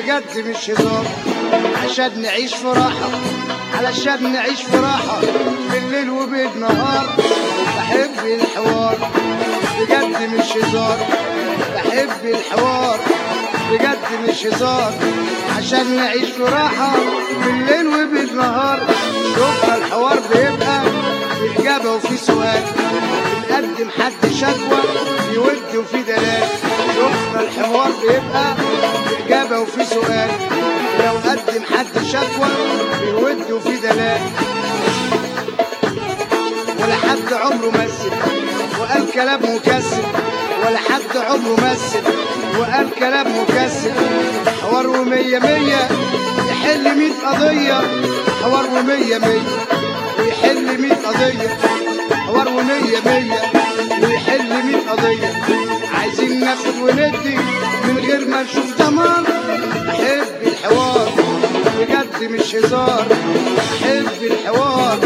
بجد مش هزار عشان نعيش في راحة علشان نعيش في راحة بالليل وبالنهار بحب الحوار بجد مش هزار بحب الحوار بجد مش هزار عشان نعيش في راحة بالليل وبالنهار شوفنا الحوار بيبقى في إجابة وفي سؤال بنقدم حد شكوى في ود وفي دلال شوفنا الحوار بيبقى في إجابة وفي سؤال لو قدم حد شكوى في ود وفي دلال ولا حد عمره مثل وقال كلام مكسر ولا حد عمره مثل وقال كلام مكسر حوار ومية مية يحل مية قضية حوار ومية مية ويحل مية قضية حوار ومية مية ويحل مية قضية عايزين ناخد وندي من غير ما نشوف دمار أحب الحوار بجد مش هزار أحب الحوار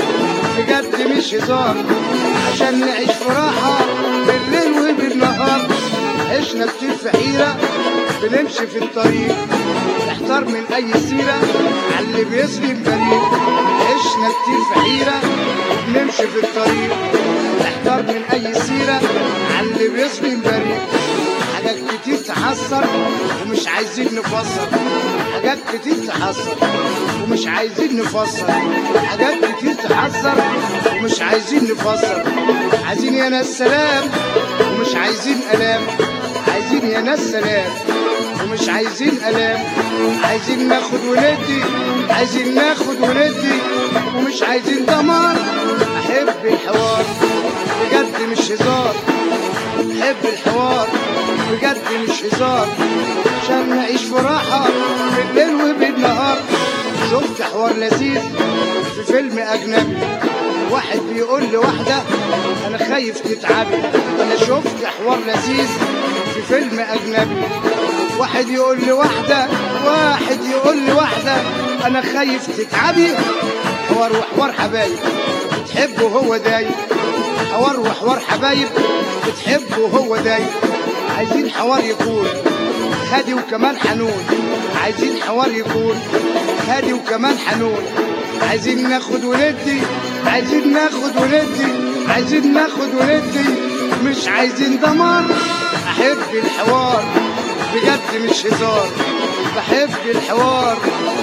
بجد مش هزار عشان نعيش في راحة بالليل وبالنهار عشنا كتير في حيرة بنمشي في الطريق نحتار من أي سيرة على اللي بيسلم بريء عشنا كتير في حيرة بنمشي في الطريق نحتار من أي سيرة على اللي بيسلم بريء حاجات كتير تحسر ومش عايزين نفسر حاجات كتير تحسر ومش عايزين نفسر حاجات كتير تحسر ومش عايزين نفسر عايزين يا ناس سلام ومش عايزين ألام عايزين يا ناس سلام ومش عايزين ألام عايزين ناخد وندي عايزين ناخد وندي ومش عايزين دمار أحب الحوار بجد مش هزار أحب الحوار بجد مش هزار عشان نعيش في راحة بالليل وبالنهار شفت حوار لذيذ في فيلم أجنبي واحد بيقول لواحدة أنا خايف تتعبي أنا شفت حوار لذيذ في فيلم أجنبي واحد يقول لواحدة واحد يقول لواحدة أنا خايف تتعبي حوار وحوار حبايب بتحبه هو دايب حوار وحوار حبايب بتحبه هو دايب عايزين حوار يكون هادي وكمان حنون عايزين حوار يكون هادي وكمان حنون عايزين ناخد وندي عايزين ناخد وندي عايزين ناخد وندي مش عايزين دمار احب الحوار بجد مش هزار بحب الحوار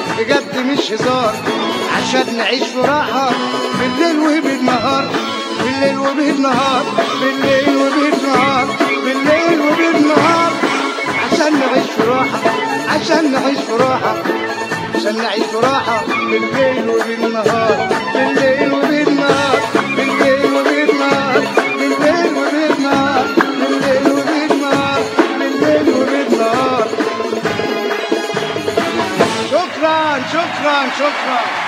بجد مش هزار عشان نعيش في راحة بالليل وبالنهار بالليل وبالنهار بالليل وبالنهار بالليل وبالنهار عشان نعيش في راحة عشان نعيش في راحة عشان نعيش في راحة بالليل وبالنهار بالليل وبالنهار بالليل وبالنهار بالليل وبالنهار بالليل وبالنهار بالليل وبالنهار شكرا شكرا شكرا